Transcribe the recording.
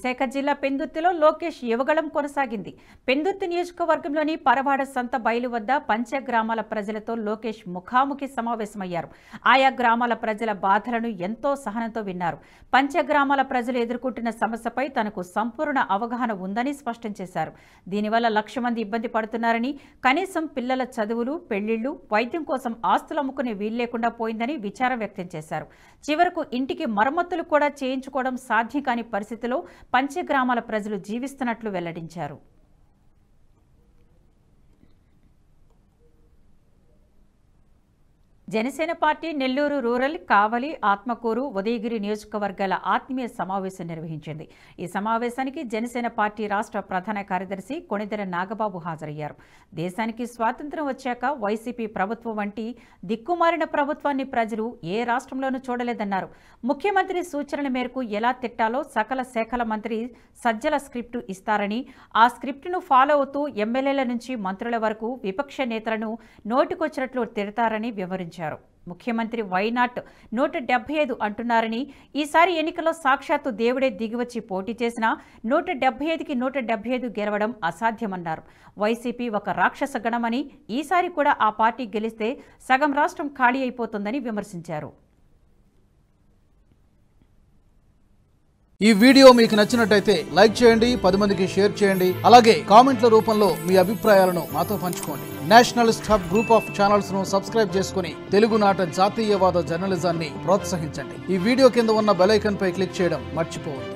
విశాఖ జిల్లా పెందుర్తిలో లోకేష్ యువగళం కొనసాగింది పెందుర్తి నియోజకవర్గంలోని పరవాడ సంత బయలు వద్ద పంచగ్రామాల ప్రజలతో లోకేష్ ముఖాముఖి సమావేశమయ్యారు ఆయా గ్రామాల ప్రజల బాధలను ఎంతో సహనంతో విన్నారు పంచగ్రామాల ప్రజలు ఎదుర్కొంటున్న సమస్యపై తనకు సంపూర్ణ అవగాహన ఉందని స్పష్టం చేశారు దీనివల్ల లక్ష మంది ఇబ్బంది పడుతున్నారని కనీసం పిల్లల చదువులు పెళ్లిళ్లు వైద్యం కోసం ఆస్తులు అమ్ముకునే వీలు లేకుండా పోయిందని విచారం వ్యక్తం చేశారు చివరకు ఇంటికి మరమ్మతులు కూడా చేయించుకోవడం సాధ్యం కాని పరిస్థితిలో పంచగ్రామాల ప్రజలు జీవిస్తున్నట్లు వెల్లడించారు జనసేన పార్టీ నెల్లూరు రూరల్ కావలి ఆత్మకూరు ఉదయగిరి నియోజకవర్గాల ఆత్మీయ సమావేశం నిర్వహించింది ఈ సమావేశానికి జనసేన పార్టీ రాష్ట్ర ప్రధాన కార్యదర్శి కొణిదెల నాగబాబు హాజరయ్యారు దేశానికి స్వాతంత్ర్యం వచ్చాక వైసీపీ ప్రభుత్వం వంటి దిక్కుమారిన ప్రభుత్వాన్ని ప్రజలు ఏ రాష్ట్రంలోనూ చూడలేదన్నారు ముఖ్యమంత్రి సూచనల మేరకు ఎలా తిట్టాలో సకల శాఖల మంత్రి సజ్జల స్క్రిప్టు ఇస్తారని ఆ స్క్రిప్టును ఫాలో అవుతూ ఎమ్మెల్యేల నుంచి మంత్రుల వరకు విపక్ష నేతలను నోటికొచ్చినట్లు తిడతారని వివరించారు ముఖ్యమంత్రి వైనాట్ నూట డెబ్బై ఐదు అంటున్నారని ఈసారి ఎన్నికల్లో సాక్షాత్తు దేవుడే దిగివచ్చి పోటీ చేసినా నూట డెబ్బై ఐదుకి నూట డెబ్బై ఐదు గెలవడం అసాధ్యమన్నారు వైసీపీ ఒక రాక్షస గణమని ఈసారి కూడా ఆ పార్టీ గెలిస్తే సగం రాష్ట్రం ఖాళీ అయిపోతుందని విమర్శించారు ఈ వీడియో మీకు నచ్చినట్టయితే లైక్ చేయండి పది మందికి షేర్ చేయండి అలాగే కామెంట్ల రూపంలో మీ అభిప్రాయాలను మాతో పంచుకోండి nationalist hub group of channels ను సబ్స్క్రైబ్ చేసుకుని తెలుగునాట జాతీయవాద జర్నలిజాన్ని ప్రోత్సహించండి ఈ వీడియో కింద ఉన్న బెల్ ఐకాన్ పై క్లిక్ చేయడం మర్చిపోవద్దు